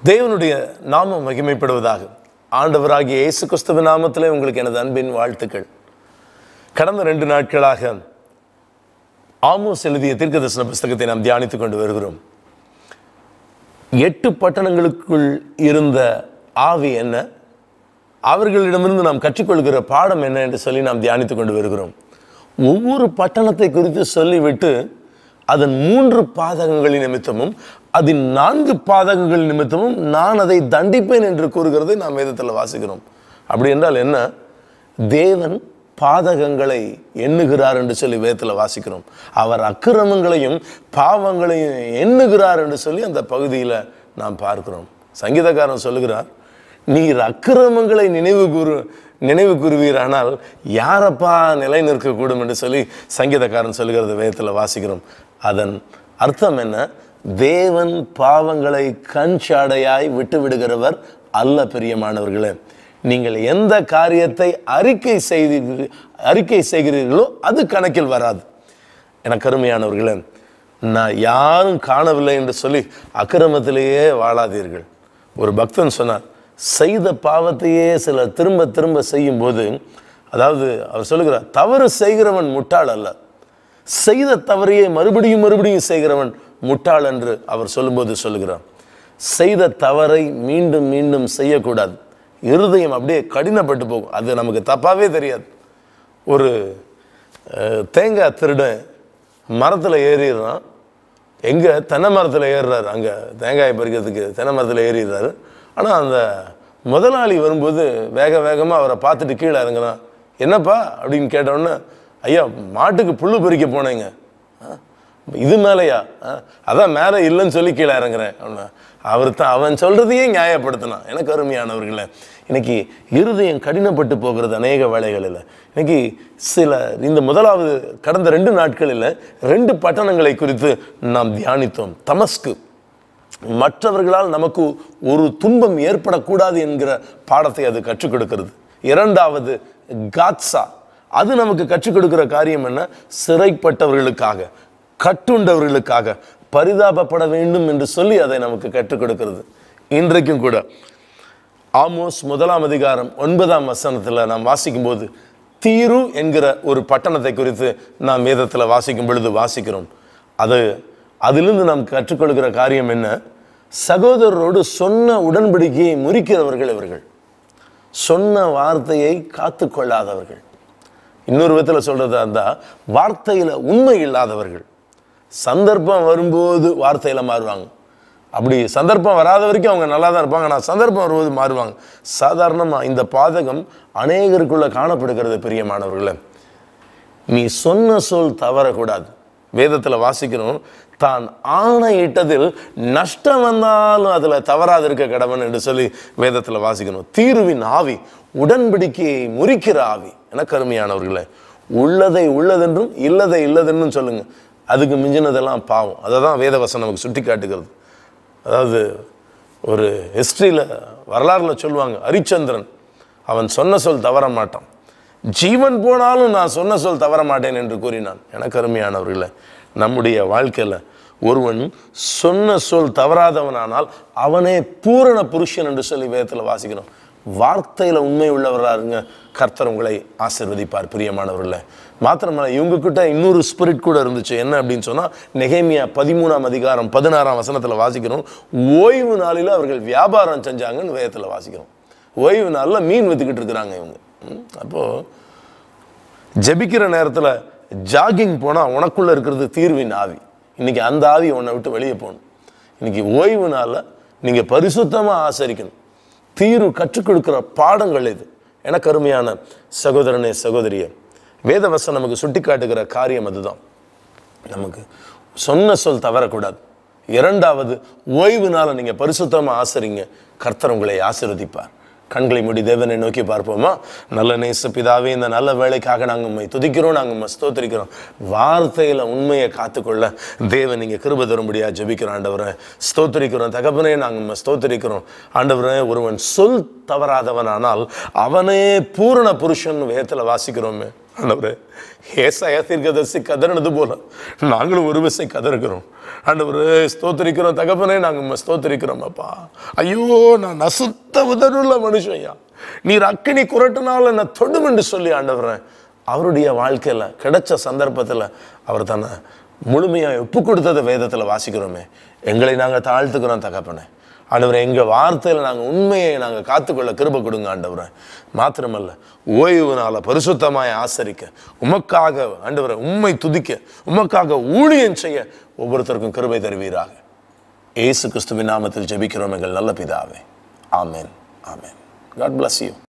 தேவனுடைய நாமம் மகிமைப்படுவதாக ஆண்டவராகிய இயேசு கிறிஸ்துவ நாமத்திலே உங்களுக்கு எனது அன்பின் வாழ்த்துக்கள் கடந்த ரெண்டு நாட்களாக ஆமோஸ் எழுதிய தீர்க்கதரிசன புஸ்தகத்தை நாம் தியானித்துக் கொண்டு வருகிறோம் எட்டு பட்டணங்களுக்குள் இருந்த ஆவி என்ன அவர்களிடமிருந்து நாம் கற்றுக்கொள்கிற பாடம் என்ன என்று சொல்லி நாம் தியானித்துக் கொண்டு வருகிறோம் ஒவ்வொரு பட்டணத்தை குறித்து சொல்லிவிட்டு அதன் மூன்று பாதகங்களின் நிமித்தமும் அதன் நான்கு பாதகங்கள் நிமித்தமும் நான் அதை தண்டிப்பேன் என்று கூறுகிறதை நாம் வேதத்தில் வாசிக்கிறோம் அப்படி என்றால் என்ன தேவன் பாதகங்களை எண்ணுகிறார் என்று சொல்லி வேதத்தில் வாசிக்கிறோம் அவர் அக்கிரமங்களையும் பாவங்களையும் எண்ணுகிறார் என்று சொல்லி அந்த பகுதியில் நாம் பார்க்கிறோம் சங்கீதக்காரன் சொல்லுகிறார் நீர் அக்கிரமங்களை நினைவு கூறு நினைவு கூறுவீரானால் யாரப்பா நிலை நிற்கக்கூடும் என்று சொல்லி சங்கீதக்காரன் சொல்லுகிறது வேதத்தில் வாசிக்கிறோம் அதன் அர்த்தம் என்ன தேவன் பாவங்களை கண் சாடையாய் விட்டு விடுகிறவர் அல்ல பிரியமானவர்களே நீங்கள் எந்த காரியத்தை அறிக்கை செய்தி அறிக்கை செய்கிறீர்களோ அது கணக்கில் வராது எனக்கு அருமையானவர்களே நான் யாரும் காணவில்லை என்று சொல்லி அக்கிரமத்திலேயே வாழாதீர்கள் ஒரு பக்தன் சொன்னார் செய்த பாவத்தையே சிலர் திரும்ப திரும்ப செய்யும் போது அதாவது அவர் சொல்லுகிறார் தவறு செய்கிறவன் முட்டாள் அல்ல செய்த தவறையே மறுபடியும் மறுபடியும் செய்கிறவன் முட்டாள் என்று அவர் சொல்லும்போது சொல்லுகிறார் செய்த தவறை மீண்டும் மீண்டும் செய்யக்கூடாது இருதயம் அப்படியே கடினப்பட்டு போகும் அது நமக்கு தப்பாவே தெரியாது ஒரு அஹ், தேங்காய் திருடன் மரத்தில் ஏறிடுறான் எங்கே தென்னை மரத்தில் ஏறுறாரு அங்கே தேங்காயை பறிக்கிறதுக்கு தென்னை மரத்தில் ஏறிடுறாரு ஆனால் அந்த முதலாளி வரும்போது வேக வேகமாக அவரை பார்த்துட்டு கீழே இறங்குறான் என்னப்பா அப்படின்னு கேட்டோன்னே ஐயா மாட்டுக்கு புல்லு பறிக்க போனேங்க "ஆ, இது மேலையா "ஆ, அதான் மேலே இல்லைன்னு சொல்லி கீழே இறங்குறேன் அப்படின்னா அவர் தான் அவன் சொல்றதையே நியாயப்படுத்தினான் எனக்கு அருமையானவர்களே இன்னைக்கு இருதயம் கடினப்பட்டு போகிறது அநேக வேலைகளில் இன்னைக்கு சில இந்த முதலாவது கடந்த ரெண்டு நாட்களில் ரெண்டு பட்டணங்களை குறித்து நாம் தியானித்தோம் தமஸ்கு மற்றவர்களால் நமக்கு ஒரு துன்பம் ஏற்படக்கூடாது என்கிற பாடத்தை அது கற்றுக் கொடுக்கிறது இரண்டாவது காத்சா அது நமக்கு கற்றுக் கொடுக்கிற காரியம் என்ன சிறைப்பட்டவர்களுக்காக கட்டுண்டவர்களுக்காக பரிதாபப்பட வேண்டும் என்று சொல்லி அதை நமக்கு கற்றுக் கொடுக்கிறது இன்றைக்கும் கூட ஆமோஸ் முதலாம் அதிகாரம் ஒன்பதாம் வசனத்தில் நாம் வாசிக்கும்போது தீரு என்கிற ஒரு பட்டணத்தை குறித்து நாம் வேதத்தில் வாசிக்கும் பொழுது வாசிக்கிறோம் அது அதிலிருந்து நாம் கற்றுக்கொள்கிற காரியம் என்ன சகோதரரோடு சொன்ன உடன்படிக்கையை முறிக்கிறவர்கள் இவர்கள் சொன்ன வார்த்தையை காத்து கொள்ளாதவர்கள் இன்னொரு விதத்தில் சொல்றதா இருந்தா வார்த்தையில உண்மை இல்லாதவர்கள் சந்தர்ப்பம் வரும்போது வார்த்தையில மாறுவாங்க அப்படி சந்தர்ப்பம் வராத வரைக்கும் அவங்க நல்லா தான் இருப்பாங்க ஆனால் சந்தர்ப்பம் வரும்போது மாறுவாங்க சாதாரணமாக இந்த பாதகம் அநேகருக்குள்ள காணப்படுகிறது பிரியமானவர்களே நீ சொன்ன சொல் தவறக்கூடாது வேதத்தில் வாசிக்கிறோம் தான் ஆணையிட்டதில் நஷ்டம் வந்தாலும் அதில் தவறாது இருக்க கடவன் என்று சொல்லி வேதத்தில் வாசிக்கணும் தீர்வின் ஆவி உடன்படிக்கையை முறிக்கிற ஆவி எனக்கு அருமையானவர்களே உள்ளதை உள்ளதென்றும் இல்லதை இல்லதென்றும் சொல்லுங்க அதுக்கு மிஞ்சினதெல்லாம் பாவம் அதை தான் வேதவசனம் நமக்கு சுட்டி காட்டுகிறது அதாவது ஒரு ஹிஸ்ட்ரியில் வரலாறுல சொல்லுவாங்க ஹரிச்சந்திரன் அவன் சொன்ன சொல் தவற மாட்டான் ஜீவன் போனாலும் நான் சொன்ன சொல் தவற மாட்டேன் என்று கூறினான் எனக்கு அருமையானவர்களே நம்முடைய வாழ்க்கையில் ஒருவன் சொன்ன சொல் தவறாதவனானால் அவனே பூரண புருஷன் என்று சொல்லி வேதத்தில் வாசிக்கிறோம் வார்த்தையில் உண்மை உள்ளவராருங்க கர்த்தர் உங்களை ஆசிர்வதிப்பார் பிரியமானவர்களே மாத்திரமல்ல இவங்க கிட்ட இன்னொரு ஸ்பிரிட் கூட இருந்துச்சு என்ன அப்படின்னு சொன்னால் நெகேமியா பதிமூணாம் அதிகாரம் பதினாறாம் வசனத்தில் வாசிக்கிறோம் ஓய்வு நாளில் அவர்கள் வியாபாரம் செஞ்சாங்கன்னு வேதத்தில் வாசிக்கிறோம் ஓய்வு நாளில் மீன் வித்துக்கிட்டு இருக்கிறாங்க இவங்க ம், அப்போ ஜெபிக்கிற நேரத்தில் ஜாகிங் போனால் உனக்குள்ள இருக்கிறது தீர்வின் ஆவி இன்னைக்கு அந்த ஆவி உன்னை விட்டு வெளியே போகணும் இன்னைக்கு ஓய்வு நாளில் நீங்கள் பரிசுத்தமாக ஆசரிக்கணும் தீர்வு கற்றுக் கொடுக்கிற பாடங்கள் இது எனக்கு அருமையான சகோதரனே சகோதரியே வேதவசம் நமக்கு சுட்டி காட்டுகிற காரியம் அதுதான் நமக்கு சொன்ன சொல் தவறக்கூடாது இரண்டாவது ஓய்வு நாளை நீங்கள் பரிசுத்தமாக ஆசரிங்க கர்த்தர் உங்களை ஆசீர்வதிப்பார் கண்களை மூடி தேவனை நோக்கி பார்ப்போமா நல்ல நேச பிதாவே இந்த நல்ல வேலைக்காக நாங்கள் உண்மை துதிக்கிறோம் நாங்கள் உண்மை ஸ்தோத்திரிக்கிறோம் வார்த்தையில் உண்மையை காத்துக்கொள்ள தேவன் நீங்கள் கிருப தரும்படியா ஜெபிக்கிறோம் ஆண்டவரை ஸ்தோத்திரிக்கிறோம் தகப்பனே நாங்கள் உண்மை ஸ்தோத்திரிக்கிறோம் ஆண்டவரே ஒருவன் சொல் தவறாதவனானால் அவனே பூரண புருஷன் வேதத்தில் வாசிக்கிறோமே ஆண்டவரே ஏசாயா தீர்க்கதரிசி கதறினது போல நாங்களும் ஒரு விசை கதறுகிறோம் ஆண்டவரே ஸ்தோத்திரிக்கிறோம் தகப்பனே நாங்கள் ஸ்தோத்திரிக்கிறோம் அப்பா ஐயோ நான் நசுத்த உதருள்ள மனுஷன் ஐயா நீர் அக்கினி குரட்டினால நான் தொடும் என்று சொல்லி ஆண்டவரேன் அவருடைய வாழ்க்கையில கிடைச்ச சந்தர்ப்பத்துல அவர் தன்னை முழுமையா ஒப்பு கொடுத்ததை வேதத்துல வாசிக்கிறோமே எங்களை நாங்க தாழ்த்துக்கிறோம் தகப்பனே ஆண்டவரே எங்க வார்த்தையில நாங்க உண்மையை நாங்க காத்துக்கொள்ள கிருப கொடுங்க ஆண்டவரே மாத்திரமல்ல ஓய்வு நாள பரிசுத்தமாய் ஆசரிக்க உமக்காக ஆண்டவரை உண்மை துதிக்க உமக்காக ஊழியம் செய்ய ஒவ்வொருத்தருக்கும் கிருபை தருவீராக இயேசு கிறிஸ்துவின் நாமத்தில் ஜெபிக்கிறோம் எங்கள் நல்ல பிதாவே ஆமென் ஆமென் காட் bless you